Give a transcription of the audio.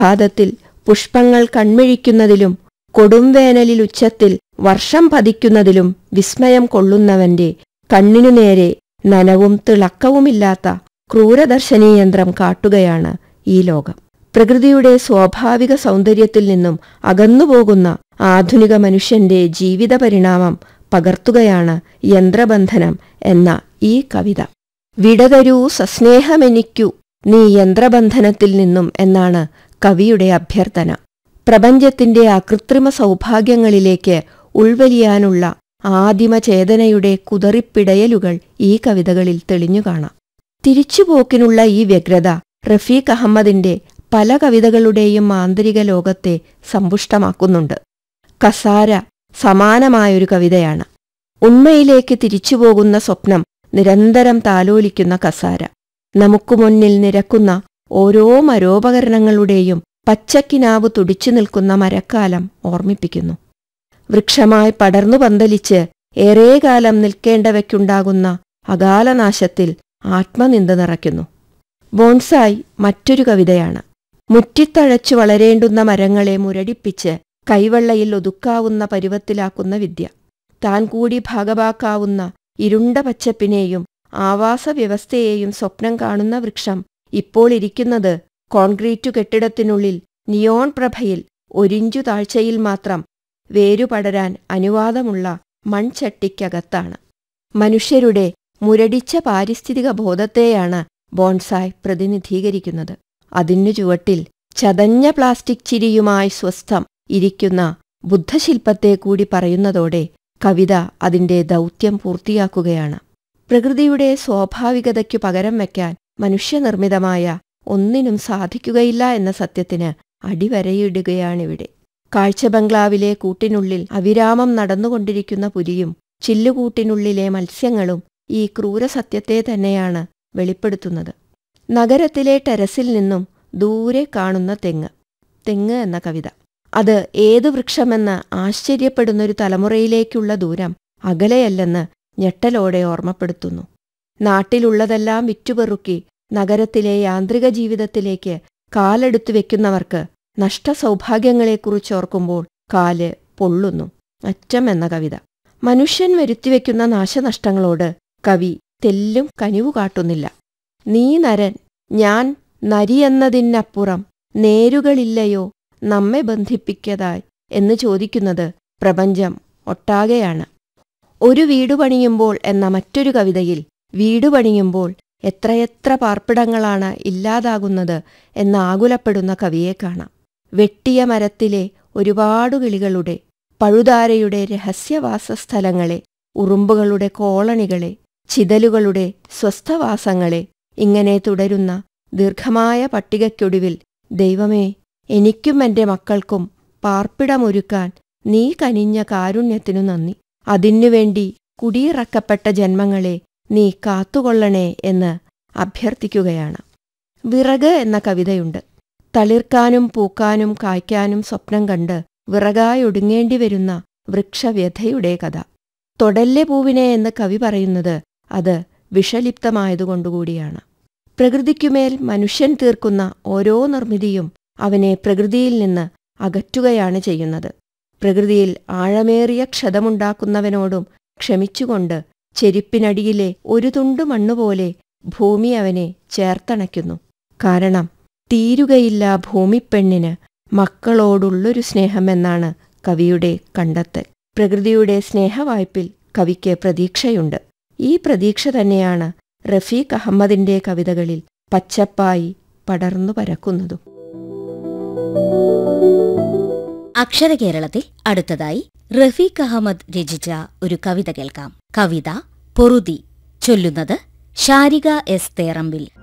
പ്രഭാതത്തിൽ പുഷ്പങ്ങൾ കൺമിഴിക്കുന്നതിലും കൊടുംവേനലിൽ ഉച്ചത്തിൽ വർഷം പതിക്കുന്നതിലും വിസ്മയം കൊള്ളുന്നവന്റെ കണ്ണിനു നേരെ നനവും തിളക്കവുമില്ലാത്ത ക്രൂരദർശനീയന്ത്രം കാട്ടുകയാണ് ഈ ലോകം പ്രകൃതിയുടെ സ്വാഭാവിക സൗന്ദര്യത്തിൽ നിന്നും അകന്നുപോകുന്ന ആധുനിക മനുഷ്യന്റെ ജീവിത പരിണാമം പകർത്തുകയാണ് യന്ത്രബന്ധനം എന്ന ഈ കവിത വിടതരൂ സസ്നേഹമെനിക്കു നീ യന്ത്രബന്ധനത്തിൽ നിന്നും എന്നാണ് കവിയുടെ അഭ്യർത്ഥന പ്രപഞ്ചത്തിന്റെ അകൃത്രിമ സൗഭാഗ്യങ്ങളിലേക്ക് ഉൾവലിയാനുള്ള ആദിമ ചേതനയുടെ കുതറിപ്പിടയലുകൾ ഈ കവിതകളിൽ തെളിഞ്ഞു കാണാം തിരിച്ചുപോക്കിനുള്ള ഈ വ്യഗ്രത റഫീഖ് അഹമ്മദിന്റെ പല കവിതകളുടെയും ആന്തരിക ലോകത്തെ സമ്പുഷ്ടമാക്കുന്നുണ്ട് കസാര സമാനമായൊരു കവിതയാണ് ഉണ്മയിലേക്ക് തിരിച്ചുപോകുന്ന സ്വപ്നം നിരന്തരം താലോലിക്കുന്ന കസാര നമുക്കു മുന്നിൽ നിരക്കുന്ന ഓരോ മരോപകരണങ്ങളുടെയും പച്ചക്കിനാവ് തുടിച്ചു നിൽക്കുന്ന മരക്കാലം ഓർമ്മിപ്പിക്കുന്നു വൃക്ഷമായി പടർന്നു പന്തലിച്ച് ഏറേകാലം നിൽക്കേണ്ടവയ്ക്കുണ്ടാകുന്ന അകാലനാശത്തിൽ ആത്മനിന്ദ നിറയ്ക്കുന്നു ബോൺസായി മറ്റൊരു കവിതയാണ് മുറ്റിത്തഴച്ചു വളരേണ്ടുന്ന മരങ്ങളെ മുരടിപ്പിച്ച് കൈവെള്ളയിൽ ഒതുക്കാവുന്ന പരുവത്തിലാക്കുന്ന വിദ്യ താൻ കൂടി ഭാഗവാക്കാവുന്ന ഇരുണ്ട പച്ചപ്പിനെയും ആവാസ വ്യവസ്ഥയെയും സ്വപ്നം കാണുന്ന വൃക്ഷം ഇപ്പോൾ ഇരിക്കുന്നത് കോൺക്രീറ്റു കെട്ടിടത്തിനുള്ളിൽ നിയോൺ പ്രഭയിൽ ഒരിഞ്ചു താഴ്ചയിൽ മാത്രം വേരുപടരാൻ അനുവാദമുള്ള മൺചട്ടിക്കകത്താണ് മനുഷ്യരുടെ മുരടിച്ച പാരിസ്ഥിതിക ബോധത്തെയാണ് ബോൺസായ് പ്രതിനിധീകരിക്കുന്നത് അതിനു ചുവട്ടിൽ ചതഞ്ഞ പ്ലാസ്റ്റിക് ചിരിയുമായി സ്വസ്ഥം ഇരിക്കുന്ന ബുദ്ധശില്പത്തെ കൂടി പറയുന്നതോടെ കവിത അതിന്റെ ദൗത്യം പൂർത്തിയാക്കുകയാണ് പ്രകൃതിയുടെ സ്വാഭാവികതയ്ക്കു പകരം വയ്ക്കാൻ മനുഷ്യനിർമ്മിതമായ ഒന്നിനും സാധിക്കുകയില്ല എന്ന സത്യത്തിന് അടിവരയിടുകയാണിവിടെ കാഴ്ചബംഗ്ലാവിലെ കൂട്ടിനുള്ളിൽ അവിരാമം നടന്നുകൊണ്ടിരിക്കുന്ന പുലിയും ചില്ലുകൂട്ടിനുള്ളിലെ മത്സ്യങ്ങളും ഈ ക്രൂരസത്യത്തെ തന്നെയാണ് വെളിപ്പെടുത്തുന്നത് നഗരത്തിലെ ടെറസിൽ നിന്നും ദൂരെ കാണുന്ന തെങ്ങ് തെങ്ങ് എന്ന കവിത അത് ഏതു വൃക്ഷമെന്ന് ആശ്ചര്യപ്പെടുന്നൊരു തലമുറയിലേക്കുള്ള ദൂരം അകലെയല്ലെന്ന് ഞെട്ടലോടെ ഓർമ്മപ്പെടുത്തുന്നു നാട്ടിലുള്ളതെല്ലാം വിറ്റുപെറുക്കി നഗരത്തിലെ യാന്ത്രിക ജീവിതത്തിലേക്ക് കാലെടുത്തു വെക്കുന്നവർക്ക് നഷ്ടസൗഭാഗ്യങ്ങളെക്കുറിച്ചോർക്കുമ്പോൾ കാല് പൊള്ളുന്നു അറ്റം എന്ന കവിത മനുഷ്യൻ വരുത്തിവെക്കുന്ന നാശനഷ്ടങ്ങളോട് കവി തെല്ലും കനിവു കാട്ടുന്നില്ല നീ നരൻ ഞാൻ നരിയെന്നതിനപ്പുറം നേരുകളില്ലയോ നമ്മെ ബന്ധിപ്പിക്കതായി എന്ന് ചോദിക്കുന്നത് പ്രപഞ്ചം ഒട്ടാകെയാണ് ഒരു വീടു പണിയുമ്പോൾ എന്ന മറ്റൊരു കവിതയിൽ വീടു പണിയുമ്പോൾ എത്രയെത്ര പാർപ്പിടങ്ങളാണ് ഇല്ലാതാകുന്നത് എന്ന് ആകുലപ്പെടുന്ന കവിയെ കാണാം വെട്ടിയ മരത്തിലെ ഒരുപാടു കിളികളുടെ പഴുതാരയുടെ രഹസ്യവാസസ്ഥലങ്ങളെ ഉറുമ്പുകളുടെ കോളണികളെ ചിതലുകളുടെ സ്വസ്ഥവാസങ്ങളെ ഇങ്ങനെ തുടരുന്ന ദീർഘമായ പട്ടികയ്ക്കൊടുവിൽ ദൈവമേ എനിക്കും എന്റെ മക്കൾക്കും പാർപ്പിടമൊരുക്കാൻ നീ കനിഞ്ഞ കാരുണ്യത്തിനു നന്ദി അതിനുവേണ്ടി കുടിയിറക്കപ്പെട്ട ജന്മങ്ങളെ നീ കാത്തുകൊള്ളണേ എന്ന് അഭ്യർത്ഥിക്കുകയാണ് വിറക് എന്ന കവിതയുണ്ട് തളിർക്കാനും പൂക്കാനും കായ്ക്കാനും സ്വപ്നം കണ്ട് വിറകായൊടുങ്ങേണ്ടി വരുന്ന വൃക്ഷവ്യഥയുടെ കഥ തൊടല്ലെ പൂവിനെ എന്ന് കവി പറയുന്നത് അത് വിഷലിപ്തമായതുകൊണ്ടുകൂടിയാണ് പ്രകൃതിക്കുമേൽ മനുഷ്യൻ തീർക്കുന്ന ഓരോ നിർമ്മിതിയും അവനെ പ്രകൃതിയിൽ നിന്ന് അകറ്റുകയാണ് ചെയ്യുന്നത് പ്രകൃതിയിൽ ആഴമേറിയ ക്ഷതമുണ്ടാക്കുന്നവനോടും ക്ഷമിച്ചുകൊണ്ട് ചെരുപ്പിനടിയിലെ ഒരു തുണ്ടു മണ്ണുപോലെ ഭൂമി അവനെ ചേർത്തണയ്ക്കുന്നു കാരണം തീരുകയില്ല ഭൂമിപ്പെണ്ണിന് മക്കളോടുള്ളൊരു സ്നേഹമെന്നാണ് കവിയുടെ കണ്ടെത്തൽ പ്രകൃതിയുടെ സ്നേഹവായ്പിൽ കവിക്ക് പ്രതീക്ഷയുണ്ട് ഈ പ്രതീക്ഷ തന്നെയാണ് റഫീഖ് അഹമ്മദിന്റെ കവിതകളിൽ പച്ചപ്പായി പടർന്നു പരക്കുന്നതും അക്ഷരകേരളത്തിൽ അടുത്തതായി റഫീഖ് അഹമ്മദ് രചിച്ച ഒരു കവിത കേൾക്കാം കവിത പൊറുതി ചൊല്ലുന്നത് ഷാരിക എസ് തേറമ്പിൽ